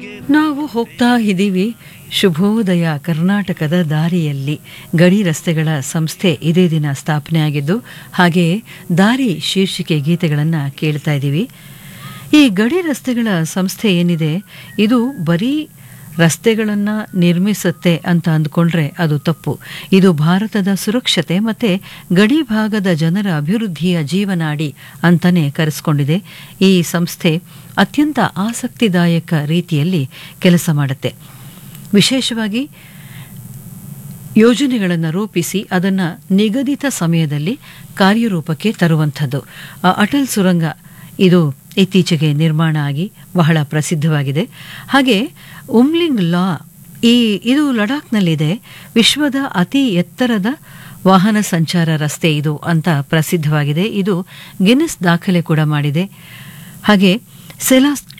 ನಾವು ಹೋಗ್ತಾ ಇದ್ದೀವಿ ಶುಭೋದಯ ಕರ್ನಾಟಕದ ದಾರಿಯಲ್ಲಿ ಗಡಿ ರಸ್ತೆಗಳ ಸಂಸ್ಥೆ ಇದೇ ದಿನ ಸ್ಥಾಪನೆಯಾಗಿದ್ದು ಹಾಗೆಯೇ ದಾರಿ ಶೀರ್ಷಿಕೆ ಗೀತೆಗಳನ್ನು ಕೇಳ್ತಾ ಇದ್ದೀವಿ ಈ ಗಡಿ ರಸ್ತೆಗಳ ಸಂಸ್ಥೆ ಏನಿದೆ ಇದು ಬರೀ ರಸ್ತೆಗಳನ್ನು ನಿರ್ಮಿಸುತ್ತೆ ಅಂತ ಅಂದ್ಕೊಂಡ್ರೆ ಅದು ತಪ್ಪು ಇದು ಭಾರತದ ಸುರಕ್ಷತೆ ಮತ್ತು ಗಡಿ ಭಾಗದ ಜನರ ಅಭಿವೃದ್ಧಿಯ ಜೀವನಾಡಿ ಅಂತಲೇ ಕರೆಸ್ಕೊಂಡಿದೆ ಈ ಸಂಸ್ಥೆ ಅತ್ಯಂತ ಆಸಕ್ತಿದಾಯಕ ರೀತಿಯಲ್ಲಿ ಕೆಲಸ ಮಾಡುತ್ತೆ ವಿಶೇಷವಾಗಿ ಯೋಜನೆಗಳನ್ನು ರೂಪಿಸಿ ಅದನ್ನು ನಿಗದಿತ ಸಮಯದಲ್ಲಿ ಕಾರ್ಯರೂಪಕ್ಕೆ ತರುವಂಥದ್ದು ಆ ಅಟಲ್ ಸುರಂಗ ಇದು ಇತ್ತೀಚೆಗೆ ನಿರ್ಮಾಣ ಆಗಿ ಬಹಳ ಪ್ರಸಿದ್ಧವಾಗಿದೆ ಹಾಗೆ ಉಮ್ಲಿಂಗ್ ಲಾ ಈ ಇದು ಲಡಾಖ್ನಲ್ಲಿದೆ ವಿಶ್ವದ ಅತಿ ಎತ್ತರದ ವಾಹನ ಸಂಚಾರ ರಸ್ತೆ ಇದು ಅಂತ ಪ್ರಸಿದ್ಧವಾಗಿದೆ ಇದು ಗಿನ್ನಿಸ್ ದಾಖಲೆ ಕೂಡ ಮಾಡಿದೆ ಹಾಗೆ ಸೆಲಾಸ್